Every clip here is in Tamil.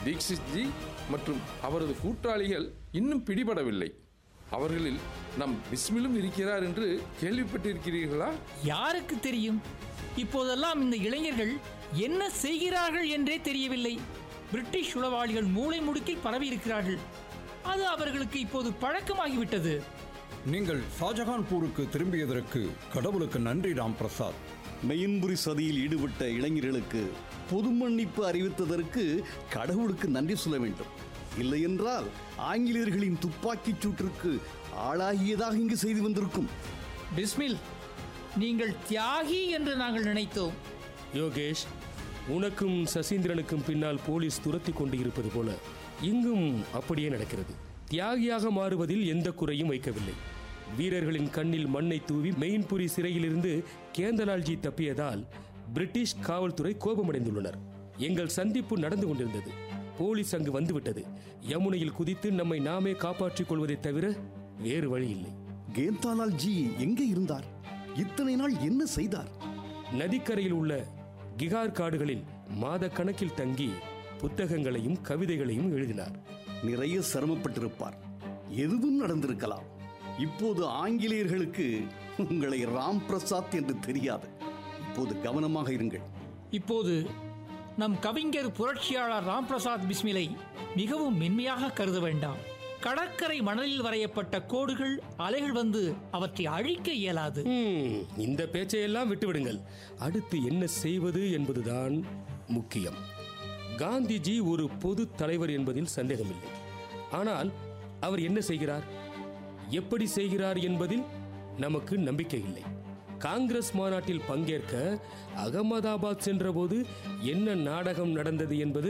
தீக்ஷித் ஜி மற்றும் அவரது கூட்டாளிகள் இன்னும் பிடிபடவில்லை அவர்களில் நம் பிஸ்மிலும் இருக்கிறார் என்று கேள்விப்பட்டிருக்கிறீர்களா யாருக்கு தெரியும் இப்போதெல்லாம் இந்த இளைஞர்கள் என்ன செய்கிறார்கள் என்றே தெரியவில்லை பிரிட்டிஷ் உளவாளிகள் மூளை முடுக்கில் பரவி இருக்கிறார்கள் அது அவர்களுக்கு இப்போது பழக்கமாகிவிட்டது நீங்கள் ஷாஜகான்பூருக்கு திரும்பியதற்கு கடவுளுக்கு நன்றி ராம் பிரசாத் மெயின்புரி சதியில் ஈடுபட்ட இளைஞர்களுக்கு பொது மன்னிப்பு அறிவித்ததற்கு கடவுளுக்கு நன்றி சொல்ல வேண்டும் இல்லையென்றால் ஆங்கிலேயர்களின் துப்பாக்கிச் சூட்டிற்கு ஆளாகியதாக இங்கு செய்து வந்திருக்கும் பிஸ்மில் நீங்கள் தியாகி என்று நாங்கள் நினைத்தோம் யோகேஷ் உனக்கும் சசீந்திரனுக்கும் பின்னால் போலீஸ் துரத்தி கொண்டு இருப்பது போல இங்கும் அப்படியே நடக்கிறது தியாகியாக மாறுவதில் எந்த குறையும் வைக்கவில்லை வீரர்களின் கண்ணில் மண்ணை தூவி மெயின்புரி சிறையிலிருந்து கேந்தலால்ஜி தப்பியதால் பிரிட்டிஷ் காவல்துறை கோபமடைந்துள்ளனர் எங்கள் சந்திப்பு நடந்து கொண்டிருந்தது போலீஸ் அங்கு வந்துவிட்டது யமுனையில் குதித்து நம்மை நாமே காப்பாற்றிக் கொள்வதைத் தவிர வேறு வழி இல்லை கேந்தாலால் ஜி எங்கே இருந்தார் இத்தனை நாள் என்ன செய்தார் நதிக்கரையில் உள்ள கிகார் காடுகளில் மாத கணக்கில் தங்கி புத்தகங்களையும் கவிதைகளையும் எழுதினார் நிறைய சிரமப்பட்டிருப்பார் எதுவும் நடந்திருக்கலாம் இப்போது ஆங்கிலேயர்களுக்கு உங்களை ராம் பிரசாத் என்று தெரியாது இப்போது கவனமாக இருங்கள் இப்போது நம் கவிஞர் புரட்சியாளர் ராம்பிரசாத் பிஸ்மிலை மிகவும் மென்மையாக கருத வேண்டாம் கடற்கரை மணலில் வரையப்பட்ட கோடுகள் அலைகள் வந்து அவற்றை அழிக்க இயலாது ஹம், இந்த பேச்சையெல்லாம் விட்டுவிடுங்கள் அடுத்து என்ன செய்வது என்பதுதான் முக்கியம் காந்திஜி ஒரு பொது தலைவர் என்பதில் சந்தேகமில்லை ஆனால் அவர் என்ன செய்கிறார் எப்படி செய்கிறார் என்பதில் நமக்கு நம்பிக்கை இல்லை காங்கிரஸ் மாநாட்டில் பங்கேற்க அகமதாபாத் சென்றபோது என்ன நாடகம் நடந்தது என்பது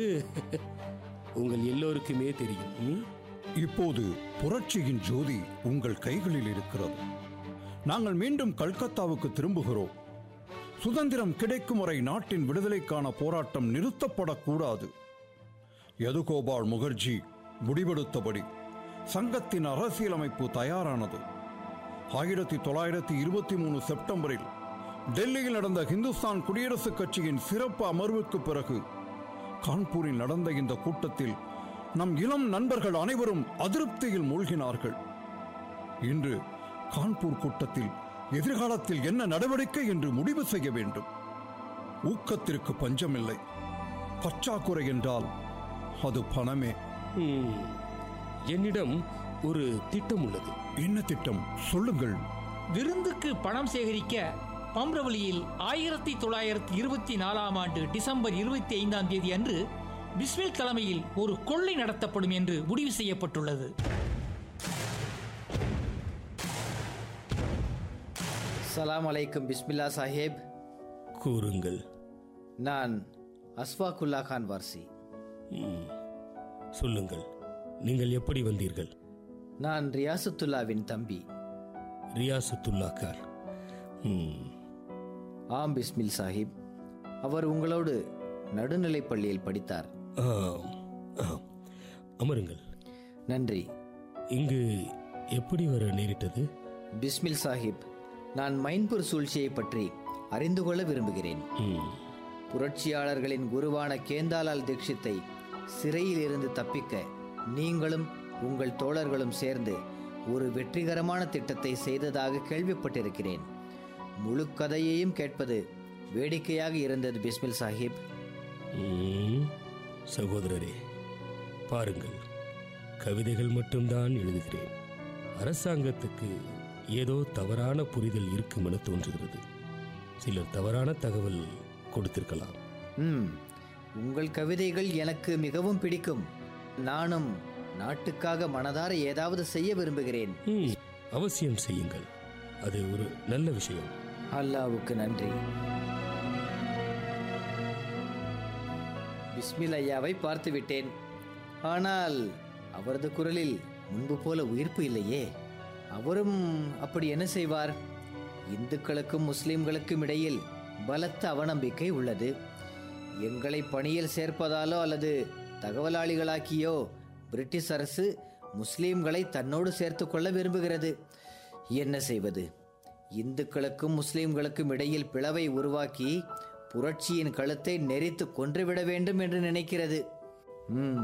உங்கள் எல்லோருக்குமே தெரியும் ம்? இப்போது புரட்சியின் ஜோதி உங்கள் கைகளில் இருக்கிறது நாங்கள் மீண்டும் கல்கத்தாவுக்கு திரும்புகிறோம் சுதந்திரம் கிடைக்கும் வரை நாட்டின் விடுதலைக்கான போராட்டம் நிறுத்தப்படக்கூடாது யதுகோபால் முகர்ஜி முடிவெடுத்தபடி சங்கத்தின் அரசியலமைப்பு தயாரானது ஆயிரத்தி தொள்ளாயிரத்தி இருபத்தி மூணு செப்டம்பரில் டெல்லியில் நடந்த இந்துஸ்தான் குடியரசுக் கட்சியின் சிறப்பு அமர்வுக்கு பிறகு கான்பூரில் நடந்த இந்த கூட்டத்தில் நம் இளம் நண்பர்கள் அனைவரும் அதிருப்தியில் மூழ்கினார்கள் இன்று கான்பூர் கூட்டத்தில் எதிர்காலத்தில் என்ன நடவடிக்கை என்று முடிவு செய்ய வேண்டும் ஊக்கத்திற்கு பஞ்சமில்லை பற்றாக்குறை என்றால் அது பணமே ம், என்னிடம் ஒரு திட்டம் உள்ளது என்ன திட்டம் சொல்லுங்கள் விருந்துக்கு பணம் சேகரிக்க பம்ரவலியில் ஆயிரத்தி தொள்ளாயிரத்தி இருபத்தி நாலாம் ஆண்டு டிசம்பர் இருபத்தி ஐந்தாம் தேதி அன்று பிஸ்மில் தலைமையில் ஒரு கொள்ளை நடத்தப்படும் என்று முடிவு செய்யப்பட்டுள்ளது சலாம் அலைக்கும் பிஸ்மில்லா சாஹேப் கூறுங்கள் நான் அஸ்வாக்குல்லா கான் வார்சி ம், சொல்லுங்கள் நீங்கள் எப்படி வந்தீர்கள் நான் ரியாசத்துல்லாவின் தம்பி ரியாசத்துல்லா கார் ம், ஆம் பிஸ்மில் சாஹிப் அவர் உங்களோடு நடுநிலைப் பள்ளியில் படித்தார் ஆம், ஆம். அமருங்கள் நன்றி இங்கு எப்படி வர நேரிட்டது பிஸ்மில் சாஹிப் நான் மைன்பூர் சூழ்ச்சியை பற்றி அறிந்து கொள்ள விரும்புகிறேன் ம், புரட்சியாளர்களின் குருவான கேந்தாலால் தீட்சித்தை சிறையில் இருந்து தப்பிக்க நீங்களும் உங்கள் தோழர்களும் சேர்ந்து ஒரு வெற்றிகரமான திட்டத்தை செய்ததாக கேள்விப்பட்டிருக்கிறேன் முழு கதையையும் கேட்பது வேடிக்கையாக இருந்தது பிஸ்மில் சாஹிப் ம், சகோதரரே பாருங்கள் கவிதைகள் மட்டும்தான் எழுதுகிறேன் அரசாங்கத்துக்கு ஏதோ தவறான புரிதல் இருக்கும் என தோன்றுகிறது சிலர் தவறான தகவல் கொடுத்திருக்கலாம் ம் உங்கள் கவிதைகள் எனக்கு மிகவும் பிடிக்கும் நானும் நாட்டுக்காக மனதார ஏதாவது செய்ய விரும்புகிறேன் ம், அவசியம் செய்யுங்கள் அது ஒரு நல்ல விஷயம் அல்லாவுக்கு நன்றி பிஸ்மில் ஐயாவை பார்த்து விட்டேன் ஆனால் அவரது குரலில் முன்பு போல உயிர்ப்பு இல்லையே அவரும் அப்படி என்ன செய்வார் இந்துக்களுக்கும் முஸ்லிம்களுக்கும் இடையில் பலத்த அவநம்பிக்கை உள்ளது எங்களை பணியில் சேர்ப்பதாலோ அல்லது தகவலாளிகளாக்கியோ பிரிட்டிஷ் அரசு முஸ்லிம்களை தன்னோடு சேர்த்து கொள்ள விரும்புகிறது என்ன செய்வது இந்துக்களுக்கும் முஸ்லிம்களுக்கும் இடையில் பிளவை உருவாக்கி புரட்சியின் கழுத்தை நெரித்து கொன்றுவிட வேண்டும் என்று நினைக்கிறது ம்